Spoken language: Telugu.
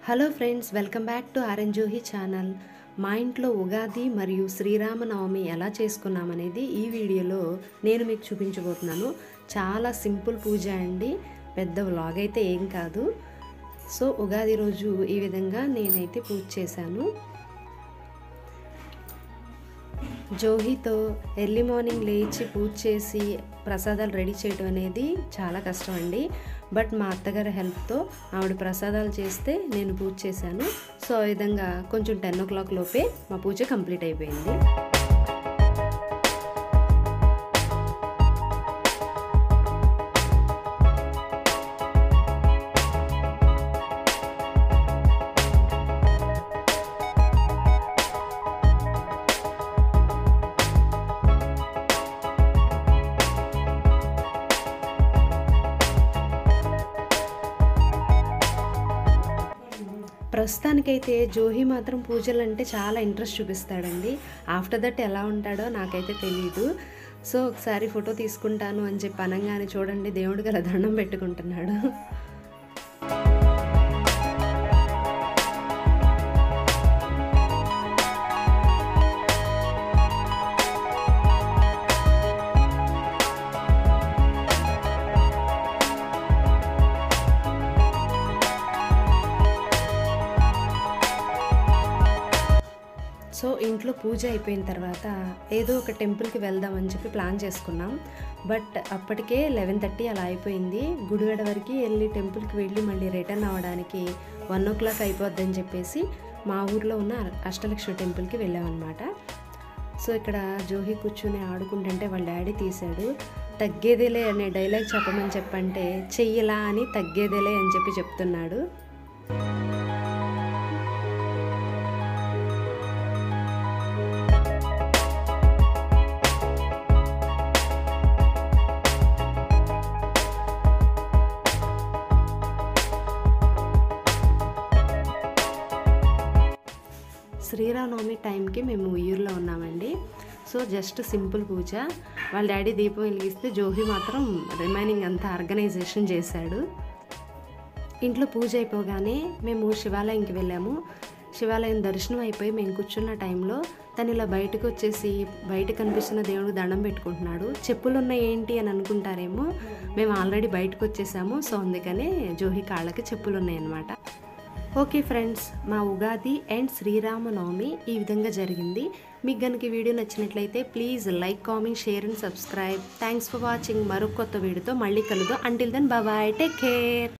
hello friends welcome back to ఆర్ఎన్ జోహి ఛానల్ మా ఇంట్లో ఉగాది మరియు శ్రీరామనవమి ఎలా చేసుకున్నామనేది ఈ వీడియోలో నేను మీకు చూపించబోతున్నాను చాలా సింపుల్ పూజ అండి పెద్ద వ్లాగ్ అయితే ఏం కాదు సో ఉగాది రోజు ఈ విధంగా నేనైతే పూజ చేశాను జోహితో ఎర్లీ మార్నింగ్ లేచి పూజ చేసి ప్రసాదాలు రెడీ చేయడం అనేది చాలా కష్టం అండి బట్ మా అత్తగారి హెల్ప్తో ఆవిడ ప్రసాదాలు చేస్తే నేను పూజ చేశాను సో ఆ విధంగా కొంచెం టెన్ ఓ క్లాక్ లోపే మా పూజ కంప్లీట్ అయిపోయింది ప్రస్తుతానికైతే జోహి మాత్రం పూజలు అంటే చాలా ఇంట్రెస్ట్ చూపిస్తాడండి ఆఫ్టర్ దట్ ఎలా ఉంటాడో నాకైతే తెలియదు సో ఒకసారి ఫోటో తీసుకుంటాను అని చెప్పి అనగానే చూడండి దేవుడికి అలా దండం పెట్టుకుంటున్నాడు సో ఇంట్లో పూజ అయిపోయిన తర్వాత ఏదో ఒక టెంపుల్కి వెళ్దామని చెప్పి ప్లాన్ చేసుకున్నాం బట్ అప్పటికే లెవెన్ థర్టీ అలా అయిపోయింది గుడిగడ వరకు వెళ్ళి టెంపుల్కి వెళ్ళి మళ్ళీ రిటర్న్ అవ్వడానికి వన్ ఓ క్లాక్ అయిపోద్దని చెప్పేసి మా ఊర్లో ఉన్న అష్టలక్ష్మి టెంపుల్కి వెళ్ళామన్నమాట సో ఇక్కడ జోహి కూర్చుని ఆడుకుంటుంటే వాళ్ళ డాడీ తీశాడు తగ్గేదేలే అనే డైలాగ్ చెప్పమని చెప్పంటే చెయ్యలా అని తగ్గేదేలే అని చెప్పి చెప్తున్నాడు శ్రీరామనవమి టైంకి మేము ఉయ్యూరులో ఉన్నామండి సో జస్ట్ సింపుల్ పూజ వాళ్ళ డాడీ దీపం వెలిగిస్తే జోహి మాత్రం రిమైనింగ్ అంతా ఆర్గనైజేషన్ చేశాడు ఇంట్లో పూజ అయిపోగానే మేము శివాలయంకి వెళ్ళాము శివాలయం దర్శనం అయిపోయి మేము కూర్చున్న టైంలో తను ఇలా బయటకు వచ్చేసి బయట కనిపిస్తున్న దేవుడికి దండం పెట్టుకుంటున్నాడు చెప్పులు ఉన్నాయి ఏంటి అని అనుకుంటారేమో మేము ఆల్రెడీ బయటకు వచ్చేసాము సో అందుకనే జోహి కాళ్ళకి చెప్పులు ఉన్నాయన్నమాట ఓకే ఫ్రెండ్స్ మా ఉగాది అండ్ శ్రీరామనవమి ఈ విధంగా జరిగింది మీకు కనుక ఈ వీడియో నచ్చినట్లయితే please like comment share and subscribe thanks for watching మరొక కొత్త వీడియోతో మళ్ళీ కలుద్దాం until then bye take care